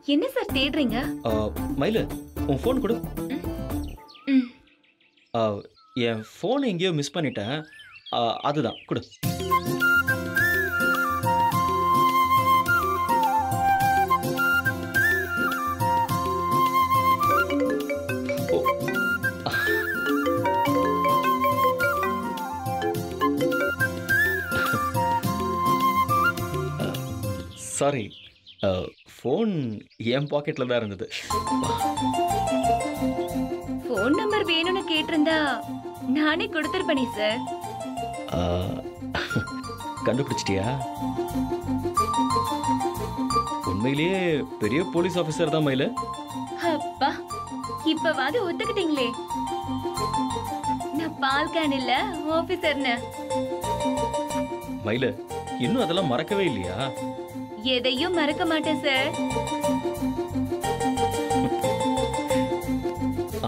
என்ன சார் தேடுறீங்க ஆ, மயிலு உன் ஃபோன் கொடு ம் ஆ, என் ஃபோன் எங்கேயோ மிஸ் பண்ணிட்டேன் ஆ, அதுதான் கொடு ஓ. சாரி ஃபோன் என் பாக்கெட்டில் தான் இருந்தது ஃபோன் நம்பர் வேணும்னு கேட்டிருந்தா நானே கொடுத்துருப்பேனே சார் ஆ, கண்டுபிடிச்சிட்டியா உண்மையிலேயே பெரிய போலீஸ் ஆஃபீஸர் தான் மயில அப்பா இப்பவாது ஒத்துக்கிட்டீங்களே நான் பால் கேன் இல்ல ஆபீசர்னு மயில இன்னும் அதெல்லாம் மறக்கவே இல்லையா எதையும் மறக்க மாட்டேன் சார் ஆ.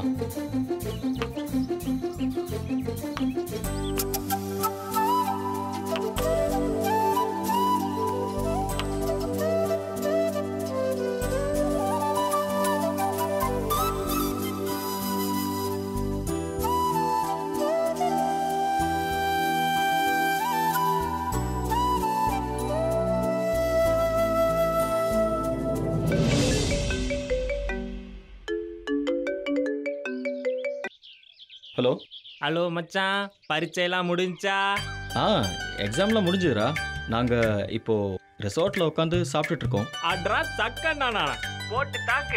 ஹலோ ஹலோ மச்சான் பரீட்சையெல்லாம் முடிஞ்சா ஆ எக்ஸாம்லாம் முடிஞ்சுதுடா நாங்கள் இப்போ ரெசார்ட்டில் உட்காந்து சாப்பிட்டுட்டு இருக்கோம் அட்ரா சக்கண்ணா போட்டு தாக்கு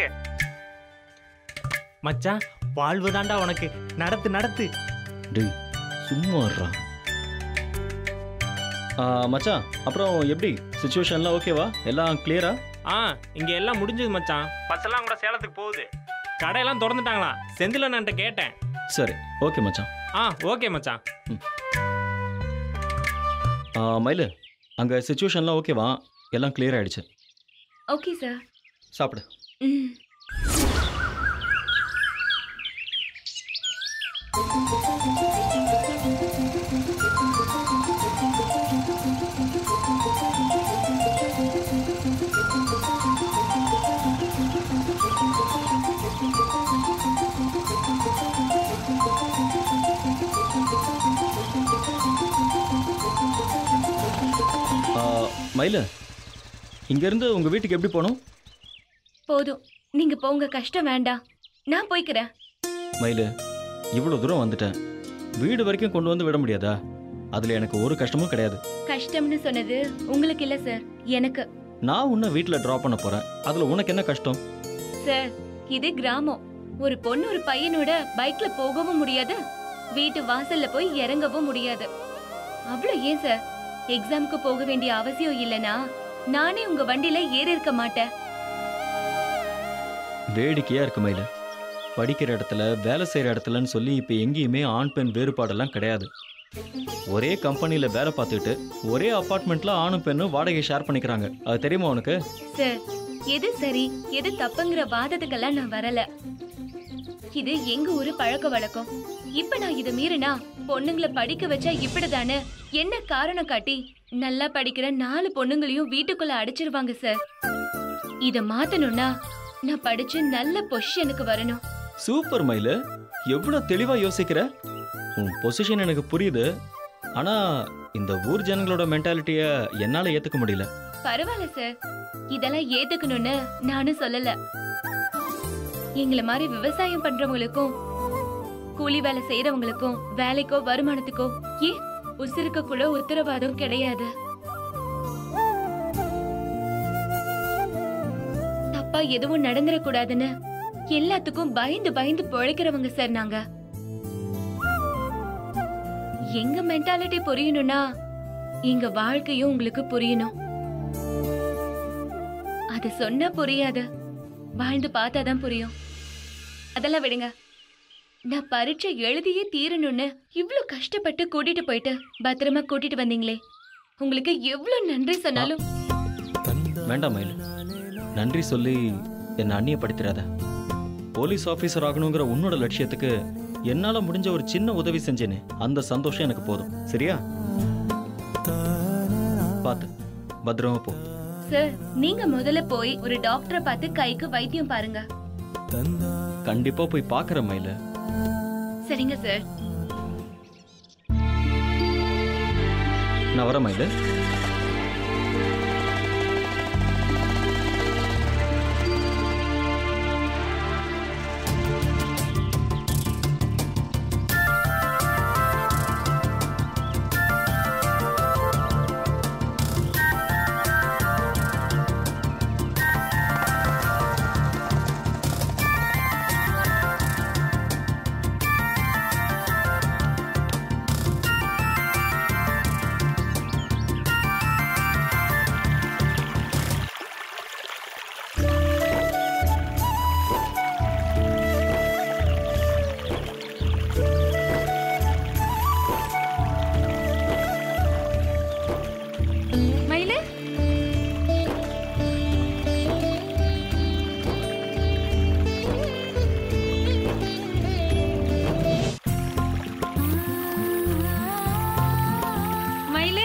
மச்சான் வாழ்வு தாண்டா உனக்கு நடத்து நடத்து டேய் சும்மா இருடா. ஆ மச்சான் அப்புறம் எப்படி சுச்சுவேஷன்லாம் ஓகேவா எல்லாம் கிளியரா ஆ இங்க எல்லாம் முடிஞ்சது மச்சான் பஸ்ஸெல்லாம் கூட சேலத்துக்கு போகுது கடையெல்லாம் திறந்துட்டாங்களா செந்தில நான் கேட்டேன் சரி ஓகே மச்சான் ஆ ஓகே மச்சான் ஆ, மயிலு அங்கே சுச்சுவேஷன்லாம் ஓகேவா எல்லாம் கிளியர் ஆயிடுச்சு ஓகே சார் சாப்பிடு ம் ஆ, மயிலு இங்கேருந்து உங்கள் வீட்டுக்கு எப்படி போகணும் போதும் நீங்க போங்க கஷ்டம் வேண்டாம் நான் போய்க்கிறேன் மயிலு இவ்வளோ தூரம் வந்துட்டேன் வீடு வரைக்கும் கொண்டு வந்து விட முடியாதா அதில் எனக்கு ஒரு கஷ்டமும் கிடையாது கஷ்டம்னு சொன்னது உங்களுக்கு இல்ல சார் எனக்கு நான் உன்னை வீட்டில் ட்ராப் பண்ண போகிறேன் அதில் உனக்கு என்ன கஷ்டம் சார் இது கிராமம் ஒரு பொண்ணு ஒரு பையனோட பைக்ல போகவும் முடியாது வீட்டு வாசல்ல போய் இறங்கவும் முடியாது அவ்வளவு ஏன் சார் எக்ஸாமுக்கு போக வேண்டிய அவசியம் இல்லனா நானே உங்க வண்டியில ஏறி இருக்க மாட்டேன் வேடிக்கையாக இருக்கு மயிலு படிக்கிற இடத்துல வேலை செய்கிற இடத்துலன்னு சொல்லி இப்போ எங்கேயுமே ஆண் பெண் வேறுபாடெல்லாம் கிடையாது ஒரே கம்பெனியில் வேலை பார்த்துக்கிட்டு ஒரே அப்பார்ட்மெண்ட்டில் ஆணும் பெண்ணும் வாடகை ஷேர் பண்ணிக்கிறாங்க அது தெரியுமா உனக்கு சார் எது சரி எது தப்புங்கிற வாதத்துக்கெல்லாம் நான் வரல இது எங்க ஊரு பழக்க வழக்கம் இப்ப நான் இத மீறினா பொண்ணுங்களை படிக்க வச்சா இப்படிதானே என்ன காரணம் காட்டி நல்லா படிக்கிற நாலு பொண்ணுங்களையும் வீட்டுக்குள்ள அடைச்சிருவாங்க சார் இத மாத்தணும்னா நான் படிச்சு நல்ல பொசிஷனுக்கு வரணும் சூப்பர் மயிலு எவ்வளோ தெளிவாக யோசிக்கிற உன் பொசிஷன் எனக்கு புரியுது ஆனால் இந்த ஊர் ஜனங்களோட மென்டாலிட்டியை என்னால் ஏற்றுக்க முடியல பரவாயில்ல சார் இதெல்லாம் ஏத்துக்கணும்னு நானும் சொல்லல எங்கள மாதிரி விவசாயம் பண்றவங்களுக்கும் கூலி வேலை செய்யறவங்களுக்கும் வேலைக்கோ வருமானத்துக்கோ ஏன் உசிருக்க கூட உத்தரவாதம் கிடையாது தப்பா எதுவும் நடந்துடக்கூடாதுன்னு எல்லாத்துக்கும் பயந்து பயந்து பிழைக்கிறவங்க சார் நாங்க எங்க மென்டாலிட்டி புரியணும்னா எங்க வாழ்க்கையும் உங்களுக்கு புரியணும் அது சொன்னா புரியாது வாழ்ந்து பார்த்தாதான் புரியும் அதெல்லாம் விடுங்க நான் பரீட்சை எழுதியே தீரணும்னு இவ்ளோ கஷ்டப்பட்டு கூட்டிட்டு போயிட்டு பத்திரமா கூட்டிட்டு வந்தீங்களே உங்களுக்கு எவ்வளவு நன்றி சொன்னாலும் வேண்டாம் மயில் நன்றி சொல்லி என்னை அந்நியப்படுத்திடாத போலீஸ் ஆஃபீஸர் ஆகணுங்கிற உன்னோட லட்சியத்துக்கு என்னால் முடிஞ்ச ஒரு சின்ன உதவி செஞ்சேனே அந்த சந்தோஷம் எனக்கு போதும் சரியா பார்த்து பத்திரமா போ சார் நீங்க முதல்ல போய் ஒரு டாக்டரை பார்த்து கைக்கு வைத்தியம் பாருங்க கண்டிப்பா போய் பார்க்குற மயில சரிங்க சார் நான் வரேன் மயில மயிலு மயிலு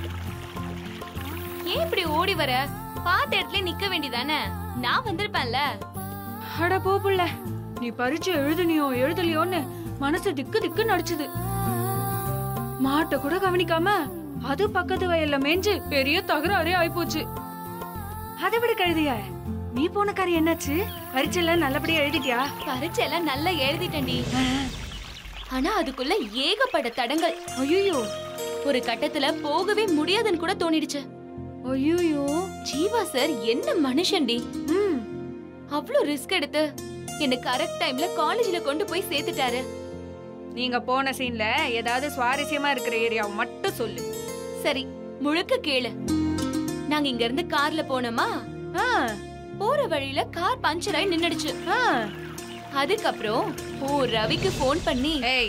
ஏன் இப்படி ஓடி வர பார்த்த இடத்துல நிக்க வேண்டியதானே நான் வந்திருப்பேன்ல அட போ புள்ள நீ பரீட்சை எழுதுனியோ எழுதலையோன்னு மனசு திக்கு திக்கு நடிச்சுது மாட்டை கூட கவனிக்காம அது பக்கத்து வயல்ல மேய்ஞ்சு பெரிய தகராறே ஆயிப்போச்சு அதை விட கழுதிய நீ போன காரியம் என்னாச்சு பரீட்சைல நல்லபடியா எழுதிட்டியா பரீட்சை எல்லாம் நல்லா எழுதிட்டேன்டி ஆனா அதுக்குள்ள ஏகப்பட்ட தடங்கள் ஐயோ ஒரு கட்டத்துல போகவே முடியாதுன்னு கூட தோணிடுச்சு ஐயோ ஜீவா சார் என்ன மனுஷன்டி ம் அவ்ளோ ரிஸ்க் எடுத்து என்ன கரெக்ட் டைம்ல காலேஜ்ல கொண்டு போய் சேர்த்துட்டாரு நீங்க போன சீன்ல ஏதாவது சுவாரஸ்யமா இருக்கிற ஏரியாவை மட்டும் சொல்லு சரி முழுக்க கேளு நாங்க இங்க இருந்து கார்ல போனோமா ஆ, போற வழியில கார் பஞ்சர் ஆகி நின்னுடுச்சு ஆ. அதுக்கப்புறம் ஓ ரவிக்கு ஃபோன் பண்ணி ஏய்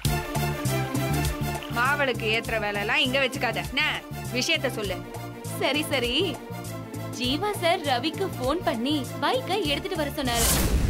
மாவளுக்கு ஏத்துற வேலை எல்லாம் இங்க வச்சுக்காத என்ன விஷயத்த சொல்லு சரி சரி ஜீவா சார் ரவிக்கு ஃபோன் பண்ணி பைக்கை எடுத்துட்டு வர சொன்னாரு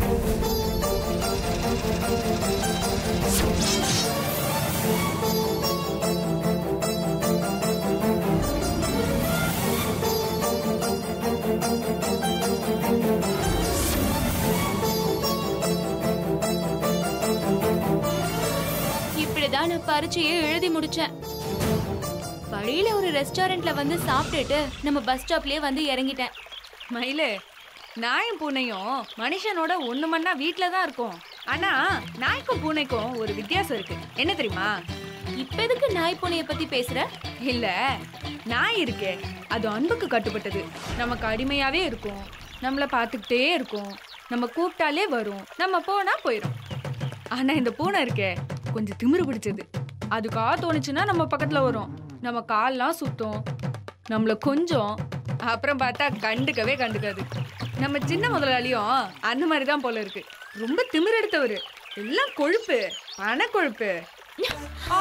இப்படிதான் நான் பரீட்சையை எழுதி முடிச்சேன் வழியில ஒரு ரெஸ்டாரண்ட்ல வந்து சாப்பிட்டுட்டு நம்ம பஸ் ஸ்டாப்லயே வந்து இறங்கிட்டேன் மயிலு நாயும் பூனையும் மனுஷனோட ஒண்ணு மண்ணா வீட்ல தான் இருக்கும் ஆனா நாய்க்கும் பூனைக்கும் ஒரு வித்தியாசம் இருக்கு என்ன தெரியுமா இப்ப எதுக்கு நாய் பூனைய பத்தி பேசுற இல்ல நாய் இருக்கே அது அன்புக்கு கட்டுப்பட்டது நமக்கு அடிமையாவே இருக்கும் நம்மள பார்த்துக்கிட்டே இருக்கும் நம்ம கூப்பிட்டாலே வரும் நம்ம போனா போயிடும் ஆனா இந்த பூனை இருக்கே கொஞ்சம் திமிரு பிடிச்சது அதுக்கா தோணுச்சுன்னா நம்ம பக்கத்துல வரும் நம்ம கால்லாம் சுத்தும் நம்மள கொஞ்சம் அப்புறம் பார்த்தா கண்டுக்கவே கண்டுக்காது நம்ம சின்ன முதலாளியும் அந்த மாதிரி தான் போல இருக்கு ரொம்ப திமிர் எடுத்தவர் எல்லாம் கொழுப்பு பண கொழுப்பு ஆ!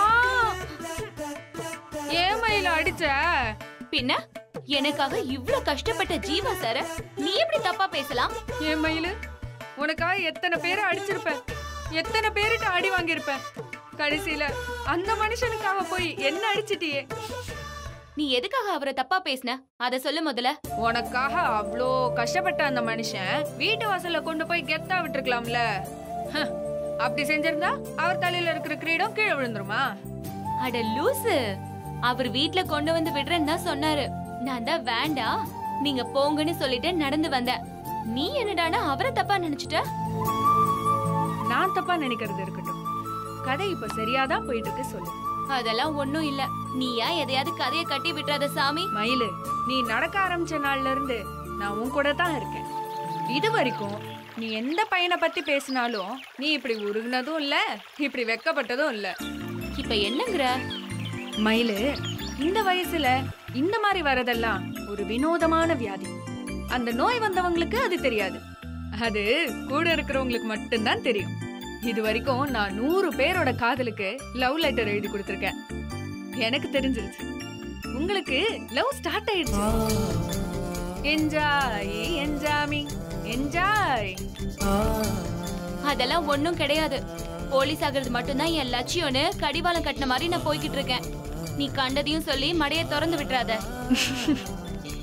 ஏன் மயில அடிச்ச பின்ன எனக்காக இவ்ளோ கஷ்டப்பட்ட ஜீவா சார நீ எப்படி தப்பா பேசலாம் ஏன் மயிலு உனக்காக எத்தனை பேரை அடிச்சிருப்பேன் எத்தனை பேருட்டு அடி வாங்கியிருப்பேன் கடைசியில அந்த மனுஷனுக்காக போய் என்ன அடிச்சிட்டியே நீ எதுக்காக அவரை தப்பா பேசின அத சொல்லு முதல்ல உனக்காக அவ்வளோ கஷ்டப்பட்ட அந்த மனுஷன் வீட்டு வாசல்ல கொண்டு போய் கெத்தா விட்டுருக்கலாம்ல ஹ, அப்படி செஞ்சிருந்தா அவர் தலையில இருக்கிற கிரீடம் கீழே விழுந்துருமா அட லூசு அவர் வீட்ல கொண்டு வந்து விடுறேன்னு தான் சொன்னாரு நான் தான் வேண்டாம் நீங்க போங்கன்னு சொல்லிட்டு நடந்து வந்தேன் நீ என்னடானா அவரை தப்பா நினைச்சிட்ட நான் தப்பா நினைக்கிறது இருக்கட்டும் கதை இப்ப சரியாதான் போயிட்டு இருக்கு சொல்லு அதெல்லாம் ஒண்ணும் இல்ல நீயா எதையாவது கதையை கட்டி விட்டுறாத சாமி மயிலு நீ நடக்க ஆரம்பிச்ச நாள்ல இருந்து நான் உன் கூட தான் இருக்கேன் இது வரைக்கும் நீ எந்த பையனை பத்தி பேசினாலும் நீ இப்படி உருகுனதும் இல்ல இப்படி வெக்கப்பட்டதும் இல்ல இப்ப என்னங்கிற மயிலு இந்த வயசுல இந்த மாதிரி வரதெல்லாம் ஒரு வினோதமான வியாதி அந்த நோய் வந்தவங்களுக்கு அது தெரியாது அது கூட இருக்கிறவங்களுக்கு மட்டும்தான் தெரியும் இது வரைக்கும் நான் நூறு பேரோட காதலுக்கு லவ் லெட்டர் எழுதி கொடுத்துருக்கேன் எனக்கு தெரிஞ்சிருச்சு உங்களுக்கு லவ் ஸ்டார்ட் ஆயிடுச்சு என்ஜாய் என்ஜாமி என்ஜாய் அதெல்லாம் ஒண்ணும் கிடையாது போலீஸ் ஆகுறது மட்டும்தான் என் லட்சியம்னு கடிவாளம் கட்டின மாதிரி நான் போய்கிட்டு இருக்கேன் நீ கண்டதையும் சொல்லி மடைய திறந்து விட்டுறாத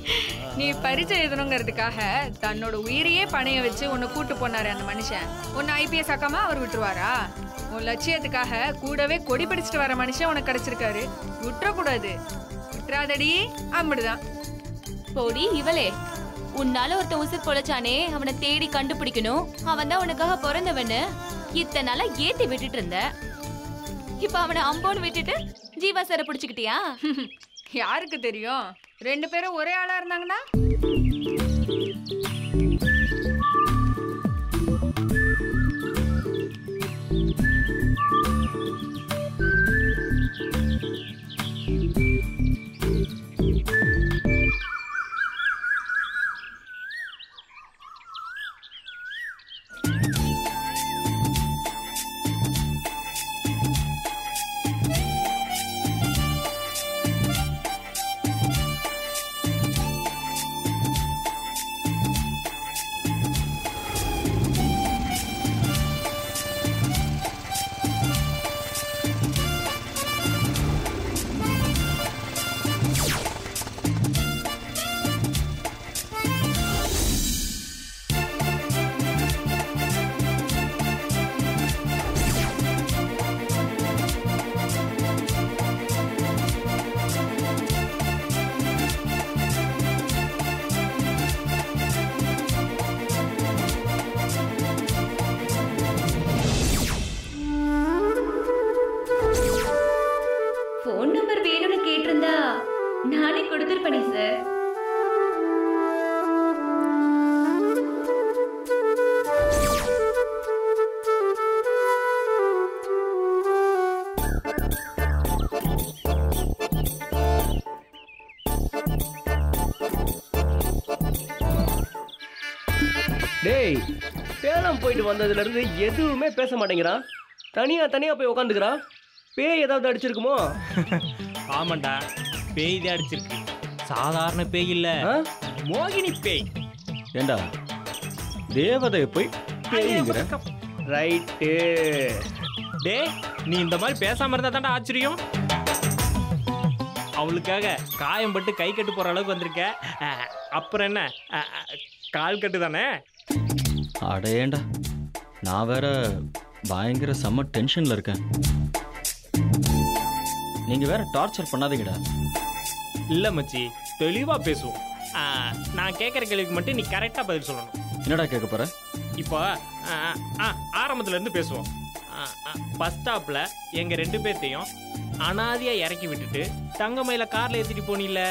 நீ பரிச்சை எழுதணுங்கிறதுக்காக தன்னோட உயிரையே பணைய வச்சு உன்னை கூட்டு போனாரு அந்த மனுஷன் உன்னை ஐபிஎஸ் ஆக்காம அவர் விட்டுருவாரா உன் லட்சியத்துக்காக கூடவே கொடி பிடிச்சிட்டு வர மனுஷன் உனக்கு கிடைச்சிருக்காரு விட்டுறக்கூடாது விட்டுறாதடி அப்படிதான் போடி இவளே உன்னால ஒருத்தன் உசுர் பொழைச்சானே அவனை தேடி கண்டுபிடிக்கணும் அவன் தான் உனக்காக பிறந்தவன்னு இத்தனை நாளா ஏத்தி விட்டுட்டு இருந்த இப்ப அவனை அம்போன்னு விட்டுட்டு ஜீவா சார புடிச்சுக்கிட்டியா யாருக்கு தெரியும் ரெண்டு பேரும் ஒரே ஆளா இருந்தாங்கன்னா ஃபோன் நம்பர் வேணும்னு கேட்டிருந்தா நானே கொடுத்துருப்பேனே சார் டேய் சேலம் போயிட்டு வந்ததுல இருந்து எதுவுமே பேச மாட்டேங்கிறான் தனியா தனியா போய் உக்காந்துக்கிறான் பேய் ஏதாவது அடிச்சிருக்குமோ ஆமாண்டா பேய் தான் அடிச்சிருக்கு சாதாரண பேய் இல்ல ஆ? மோகினி பேய் ஏண்டா தேவதையை போய் பேய்ங்கிற ரைட்டு டேய் நீ இந்த மாதிரி பேசாம இருந்தா தான்டா ஆச்சரியம் அவளுக்காக காயம் பட்டு கை கட்டு போற அளவுக்கு வந்திருக்க அஹ், அப்புறம் என்ன அஹ், அஹ், கால் கட்டு தானே அடையேண்டா நான் வேற பயங்கர செம்ம டென்ஷன்ல இருக்கேன் நீங்க வேற டார்ச்சர் பண்ணாதீங்கடா இல்ல மச்சி தெளிவா பேசுவோம் அஹ், நான் கேட்குற கேள்விக்கு மட்டும் நீ கரெக்டா பதில் சொல்லணும் என்னடா கேட்க போற இப்போ அஹ், அஹ், ஆரம்பத்துல இருந்து பேசுவோம் பஸ் ஸ்டாப்ல எங்க ரெண்டு பேர்த்தையும் அனாதியா இறக்கி விட்டுட்டு தங்கமயில கார்ல ஏத்திட்டு போனில்ல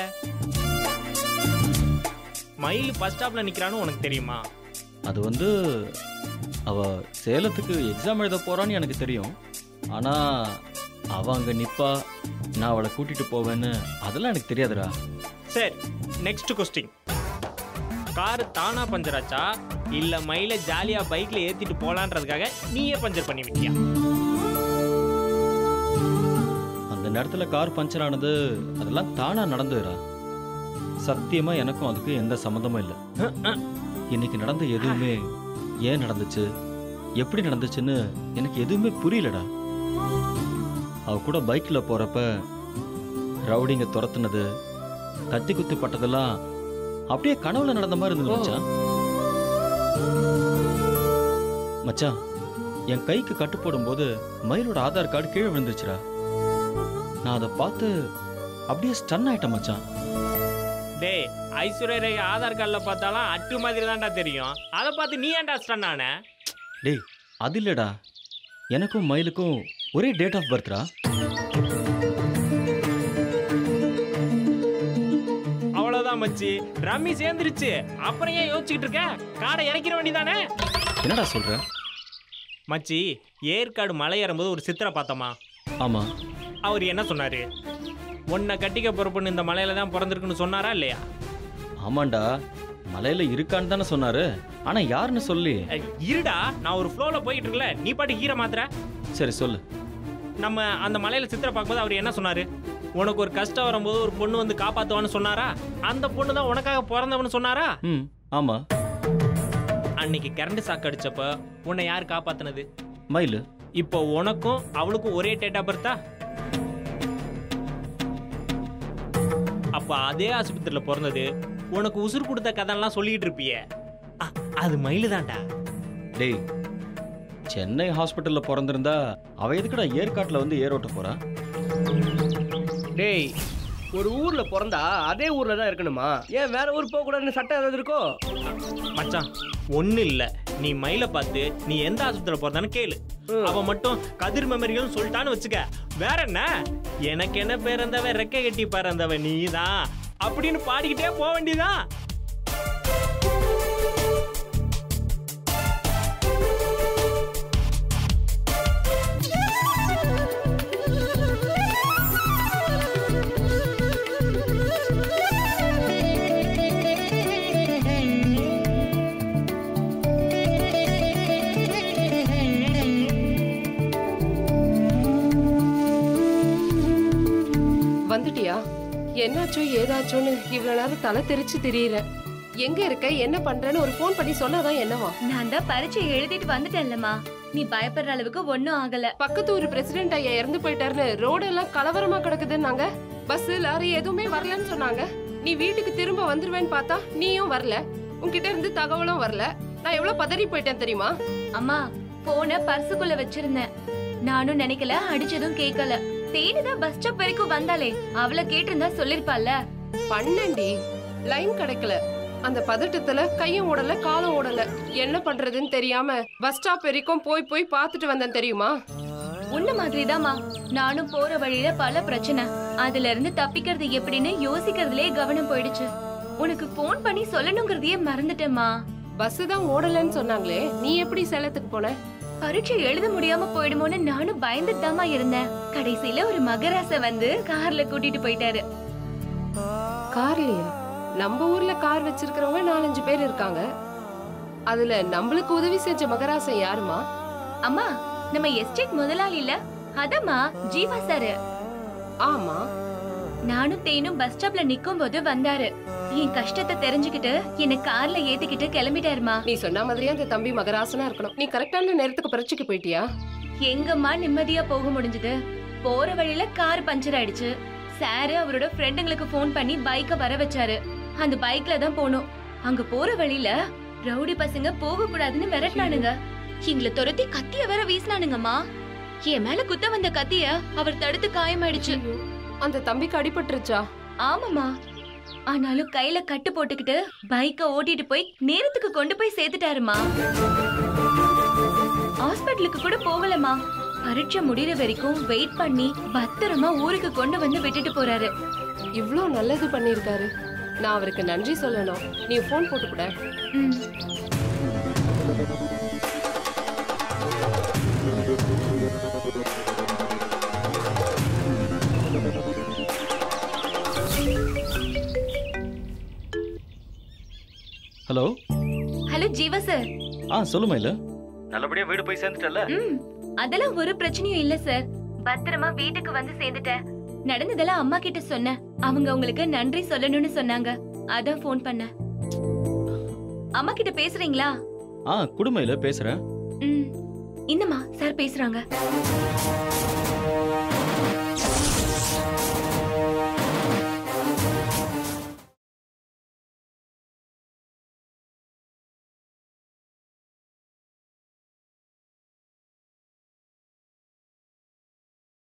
மயில் பஸ் ஸ்டாப்ல நிக்கிறான்னு உனக்கு தெரியுமா அது வந்து அவ சேலத்துக்கு எக்ஸாம் எழுத போறான்னு எனக்கு தெரியும் ஆனா அவ அங்க நிப்பா நான் அவளை கூட்டிட்டு போவேன்னு அதெல்லாம் எனக்கு தெரியாதுடா சரி நெக்ஸ்ட் கொஸ்டின் கார் தானா பஞ்சர் ஆச்சா இல்ல மயில ஜாலியா பைக்ல ஏத்திட்டு போலான்றதுக்காக நீயே பஞ்சர் பண்ணி விட்டியா அந்த நேரத்துல கார் பஞ்சர் ஆனது அதெல்லாம் தானா நடந்ததுடா சத்தியமா எனக்கும் அதுக்கு எந்த சம்மந்தமும் இல்லை அஹ், அஹ். இன்னைக்கு நடந்த எதுவுமே ஏன் நடந்துச்சு எப்படி நடந்துச்சுன்னு எனக்கு எதுவுமே புரியலடா அவ கூட பைக்ல போறப்ப ரவுடிங்க துரத்துனது கத்தி குத்து பட்டதெல்லாம் அப்படியே கனவுல நடந்த மாதிரி இருந்தது மச்சான் மச்சான் என் கைக்கு கட்டு போடும்போது மயிலோட ஆதார் கார்டு கீழே விழுந்துச்சுடா நான் அதை பார்த்து அப்படியே ஸ்டன் ஆயிட்டேன் மச்சான் டேய் ஐஸ்வர்யா ராய் ஆதார் கார்டில் பார்த்தாலும் அட்டு மாதிரி தான்டா தெரியும் அதை பார்த்து நீ ஏன்டா ஸ்டன் ஆன டேய் அது இல்லடா எனக்கும் மயிலுக்கும் ஒரே டேட் ஆஃப் பர்த்ரா அவ்வளோதான் மச்சி ரம்மி சேர்ந்துருச்சு அப்புறம் ஏன் யோசிச்சுக்கிட்டு இருக்க காடை இறக்கிற வேண்டியதானே என்னடா சொல்ற மச்சி ஏற்காடு மலை ஏறும்போது ஒரு சித்திரை பார்த்தோமா ஆமா அவர் என்ன சொன்னாரு உன்னை கட்டிக்க பொறுப்புன்னு இந்த மலையில தான் பிறந்திருக்குன்னு சொன்னாரா இல்லையா ஆமாண்டா மலையில இருக்கான்னு தானே சொன்னாரு ஆனா யாருன்னு சொல்லி ஏய், இருடா நான் ஒரு ஃப்ளோவில் போயிட்டு இருக்கல நீ பாட்டு ஈர மாத்திர சரி சொல்லு நம்ம அந்த மலையில சித்திரை பார்க்கும்போது அவர் என்ன சொன்னாரு உனக்கு ஒரு கஷ்டம் வரும்போது ஒரு பொண்ணு வந்து காப்பாத்துவான்னு சொன்னாரா அந்த பொண்ணு தான் உனக்காக பிறந்தவன்னு சொன்னாரா ம் ஆமா அன்னைக்கு கரண்ட் சாக்கு அடிச்சப்ப உன்னை யார் காப்பாத்துனது மயிலு இப்போ உனக்கும் அவளுக்கும் ஒரே டேட் ஆஃப் பர்த்தா அப்ப அதே ஆஸ்பத்திரியில பிறந்தது உனக்கு உசுறு கொடுத்த கதையெல்லாம் சொல்லிட்டு இருப்பியே அ, அது மயிலு தான்டா டேய் சென்னை ஹாஸ்பிட்டல்ல பிறந்திருந்தா அவ எதுக்குடா ஏற்காட்டுல வந்து ஏரோட்ட போறா டேய் ஒரு ஊர்ல பிறந்தா அதே ஊர்ல தான் இருக்கணுமா ஏன் வேற ஊர் போக கூடாதுன்னு சட்டம் ஏதாவது இருக்கோ மச்சான் ஒண்ணு இல்ல நீ மயில பார்த்து நீ எந்த ஆஸ்பத்திரியில பிறந்தான்னு கேளு ம். அவ மட்டும் கதிர் மெமரியும் சொல்லிட்டான்னு வச்சுக்க வேற என்ன எனக்கு என்ன பிறந்தவ ரெக்கை கட்டி பிறந்தவ நீதான் அப்படின்னு பாடிக்கிட்டே போக வேண்டியதான் வந்துட்டியா என்னாச்சோ ஏதாச்சோன்னு இவ்வளவு நேரம் தலை தெரிச்சு திரியிற எங்க இருக்க என்ன பண்றேன்னு ஒரு ஃபோன் பண்ணி சொன்னாதான் என்னவா நான் தான் பரீட்சை எழுதிட்டு வந்துட்டேன்லம்மா நீ பயப்படுற அளவுக்கு ஒன்னும் ஆகல பக்கத்து ஊர் பிரசிடென்ட் ஐயா இறந்து போயிட்டாருன்னு ரோடு எல்லாம் கலவரமா கிடக்குதுன்னாங்க பஸ் லாரி எதுவுமே வரலன்னு சொன்னாங்க நீ வீட்டுக்கு திரும்ப வந்துருவேன்னு பார்த்தா நீயும் வரல உன்கிட்ட இருந்து தகவலும் வரல நான் எவ்வளவு பதறி போயிட்டேன் தெரியுமா அம்மா போன பர்சுக்குள்ள வச்சிருந்தேன் நானும் நினைக்கல அடிச்சதும் கேட்கல தேனிதான் பஸ் ஸ்டாப் வரைக்கும் வந்தாலே அவளை கேட்டிருந்தா சொல்லிருப்பால பண்ணண்டி லைன் கிடைக்கல அந்த பதட்டத்துல கையும் ஓடல காலும் ஓடல என்ன பண்றதுன்னு தெரியாம பஸ் ஸ்டாப் வரைக்கும் போய் போய் பார்த்துட்டு வந்தேன் தெரியுமா உன்ன மாதிரிதாம்மா நானும் போற வழியில பல பிரச்சனை அதுல இருந்து தப்பிக்கிறது எப்படின்னு யோசிக்கிறதுலயே கவனம் போயிடுச்சு உனக்கு ஃபோன் பண்ணி சொல்லணுங்கிறதையே மறந்துட்டேம்மா பஸ் தான் ஓடலன்னு சொன்னாங்களே நீ எப்படி சேலத்துக்கு போன பரீட்சை எழுத முடியாம போயிடுமோன்னு நானும் பயந்துட்டு இருந்தேன் கடைசியில ஒரு மகராச வந்து கார்ல கூட்டிட்டு போயிட்டாரு கார்லயா நம்ம ஊர்ல கார் வச்சிருக்கிறவங்க நாலஞ்சு பேர் இருக்காங்க அதுல நம்மளுக்கு உதவி செஞ்ச மகராசன் யாருமா அம்மா நம்ம எஸ்டேட் முதலாளி இல்ல அதம்மா ஜீவா சாரு ஆமா நானும் தேனும் பஸ் ஸ்டாப்ல நிக்கும் போது வந்தாரு என் கஷ்டத்தை தெரிஞ்சுக்கிட்டு என்ன கார்ல ஏத்திக்கிட்டு கிளம்பிட்டாருமா நீ சொன்ன மாதிரியே அந்த தம்பி மகராசனா இருக்கணும் நீ கரெக்டான நேரத்துக்கு பரீட்சைக்கு போயிட்டியா எங்கம்மா நிம்மதியா போக முடிஞ்சது போற வழியில கார் பஞ்சர் ஆயிடுச்சு சாரு அவரோட ஃப்ரெண்டுங்களுக்கு ஃபோன் பண்ணி பைக்க வர வச்சாரு அந்த பைக்ல தான் போனோம் அங்க போற வழியில ரவுடி பசங்க போக கூடாதுன்னு விரட்டினானுங்க எங்களை துரத்தி கத்திய வேற வீசினானுங்கம்மா என் மேல குத்த வந்த கத்திய அவர் தடுத்து காயமாயிடுச்சு அந்த தம்பிக்கு அடிபட்டுருச்சா ஆமாமா ஆனாலும் கையில கட்டு போட்டுக்கிட்டு பைக்க ஓட்டிட்டு போய் நேரத்துக்கு கொண்டு போய் சேர்த்துட்டாருமா ஹாஸ்பிட்டலுக்கு கூட போகலமா பரீட்சை முடியற வரைக்கும் வெயிட் பண்ணி பத்திரமா ஊருக்கு கொண்டு வந்து விட்டுட்டு போறாரு இவ்ளோ நல்லது பண்ணிருக்காரு நான் அவருக்கு நன்றி சொல்லணும் நீ ஃபோன் போட்டு கூட ம். ஹலோ ஹலோ ஜீவா சார் ஆ சொல்லுமா இல்ல நல்லபடியா வீடு போய் சேர்ந்துட்டல ம் அதெல்லாம் ஒரு பிரச்சனையும் இல்ல சார் பத்திரமா வீட்டுக்கு வந்து சேர்ந்துட்டேன் நடந்ததெல்லாம் அம்மா கிட்ட சொன்னேன் அவங்க உங்களுக்கு நன்றி சொல்லணும்னு சொன்னாங்க அதான் ஃபோன் பண்ணேன் அம்மா கிட்ட பேசுறீங்களா ஆ குடுமையில பேசுறேன் ம் இந்தம்மா சார் பேசுறாங்க